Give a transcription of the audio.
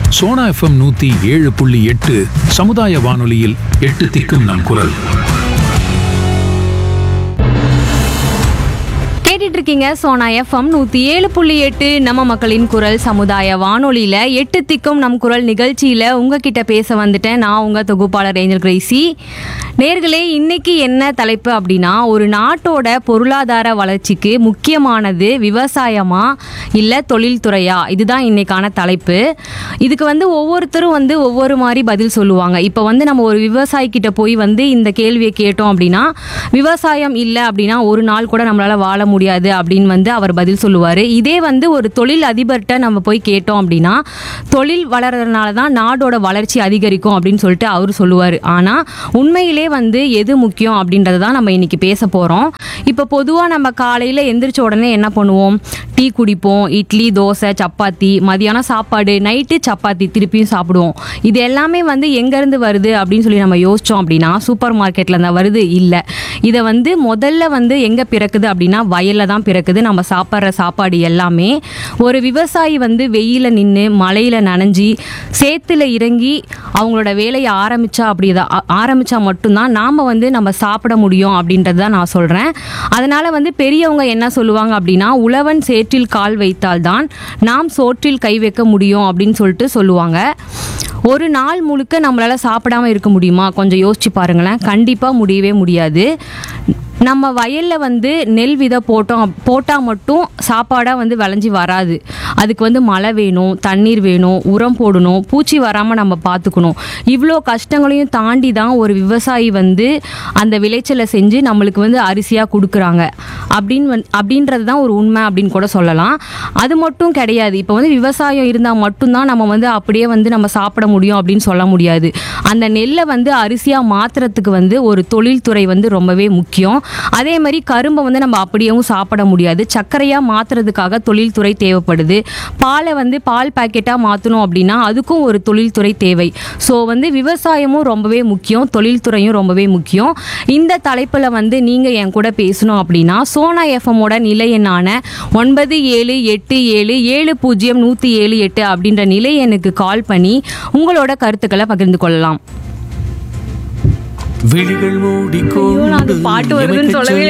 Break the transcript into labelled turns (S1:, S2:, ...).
S1: Sona FM நூத்தி ஏழு புள்ளி எட்டு சமுதாய வானொலியில் எட்டு திக்கும் நம் குரல்
S2: கேட்டுட்டு இருக்கீங்க சோனா எஃப்எம் நூத்தி ஏழு புள்ளி எட்டு நம்ம மக்களின் குரல் சமுதாய வானொலியில எட்டு திக்கும் நம் குரல் நிகழ்ச்சியில உங்ககிட்ட பேச வந்துட்டேன் நான் உங்க தொகுப்பாளர் ஏஞ்சல் கிரேசி நேர்களே இன்னைக்கு என்ன தலைப்பு அப்படின்னா ஒரு நாட்டோட பொருளாதார வளர்ச்சிக்கு முக்கியமானது விவசாயமா இல்ல தொழில்துறையா இதுதான் இன்னைக்கான தலைப்பு இதுக்கு வந்து ஒவ்வொருத்தரும் வந்து ஒவ்வொரு மாதிரி பதில் சொல்லுவாங்க இப்போ வந்து நம்ம ஒரு விவசாயி கிட்ட போய் வந்து இந்த கேள்வியை கேட்டோம் அப்படின்னா விவசாயம் இல்லை அப்படின்னா ஒரு நாள் கூட நம்மளால வாழ முடியாது அப்படின்னு வந்து அவர் பதில் சொல்லுவார் இதே வந்து ஒரு தொழில் அதிபர்கிட்ட நம்ம போய் கேட்டோம் அப்படின்னா தொழில் வளர்றதுனால தான் நாடோட வளர்ச்சி அதிகரிக்கும் அப்படின்னு சொல்லிட்டு அவர் சொல்லுவார் ஆனால் உண்மையிலே வந்து எது முக்கியம் அப்படின்றத தான் நம்ம இன்னைக்கு பேச போகிறோம் இப்போ பொதுவாக நம்ம காலையில் எந்திரிச்ச உடனே என்ன பண்ணுவோம் டீ குடிப்போம் இட்லி தோசை சப்பாத்தி மதியானம் சாப்பாடு நைட்டு சப்பாத்தி திருப்பியும் சாப்பிடுவோம் இது எல்லாமே வந்து எங்கேருந்து வருது அப்படின்னு சொல்லி நம்ம யோசிச்சோம் அப்படின்னா சூப்பர் மார்க்கெட்டில் இருந்தால் வருது இல்லை இதை வந்து முதல்ல வந்து எங்கே பிறக்குது அப்படின்னா வயலில் தான் பிறக்குது நம்ம சாப்பிட்ற சாப்பாடு எல்லாமே ஒரு விவசாயி வந்து வெயில நின்று மழையில் நனைஞ்சி சேத்துல இறங்கி அவங்களோட வேலையை ஆரம்பிச்சா அப்படிதான் ஆ- ஆரம்பிச்சா மட்டும்தான் நாம் வந்து நம்ம சாப்பிட முடியும் அப்படின்றது தான் நான் சொல்கிறேன் அதனால் வந்து பெரியவங்க என்ன சொல்லுவாங்க அப்படின்னா உழவன் சேற்றில் கால் வைத்தால்தான் நாம் சோற்றில் கை வைக்க முடியும் அப்படின்னு சொல்லிட்டு சொல்லுவாங்க ஒரு நாள் முழுக்க நம்மளால சாப்பிடாம இருக்க முடியுமா கொஞ்சம் யோசிச்சு பாருங்களேன் கண்டிப்பாக முடியவே முடியாது நம்ம வயலில் வந்து நெல் விதை போட்டோம் போட்டால் மட்டும் சாப்பாடாக வந்து விளைஞ்சி வராது அதுக்கு வந்து மழை வேணும் தண்ணீர் வேணும் உரம் போடணும் பூச்சி வராமல் நம்ம பார்த்துக்கணும் இவ்வளோ கஷ்டங்களையும் தாண்டி தான் ஒரு விவசாயி வந்து அந்த விளைச்சலை செஞ்சு நம்மளுக்கு வந்து அரிசியாக கொடுக்குறாங்க அப்படின்னு வந்து அப்படின்றது தான் ஒரு உண்மை அப்படின்னு கூட சொல்லலாம் அது மட்டும் கிடையாது இப்போ வந்து விவசாயம் இருந்தால் மட்டும்தான் நம்ம வந்து அப்படியே வந்து நம்ம சாப்பிட முடியும் அப்படின்னு சொல்ல முடியாது அந்த நெல்லை வந்து அரிசியாக மாற்றுறதுக்கு வந்து ஒரு தொழில்துறை வந்து ரொம்பவே முக்கியம் அதே மாதிரி கரும்பை வந்து நம்ம அப்படியேவும் சாப்பிட முடியாது சர்க்கரையாக மாற்றுறதுக்காக தொழில்துறை தேவைப்படுது பாலை வந்து பால் பாக்கெட்டாக மாற்றணும் அப்படின்னா அதுக்கும் ஒரு தொழில்துறை தேவை ஸோ வந்து விவசாயமும் ரொம்பவே முக்கியம் தொழில்துறையும் ரொம்பவே முக்கியம் இந்த தலைப்பில் வந்து நீங்கள் என் கூட பேசணும் அப்படின்னா சோனா எஃப்எம்மோட நிலை எண்ணான ஒன்பது ஏழு எட்டு ஏழு ஏழு பூஜ்ஜியம் நூற்றி ஏழு எட்டு அப்படின்ற நிலை எண்ணுக்கு கால் பண்ணி உங்களோட கருத்துக்களை பகிர்ந்து கொள்ளலாம்
S3: விழிகள் மூடி
S2: ஐயோ, நான் அந்த பாட்டு வருதுன்னு சொல்லவே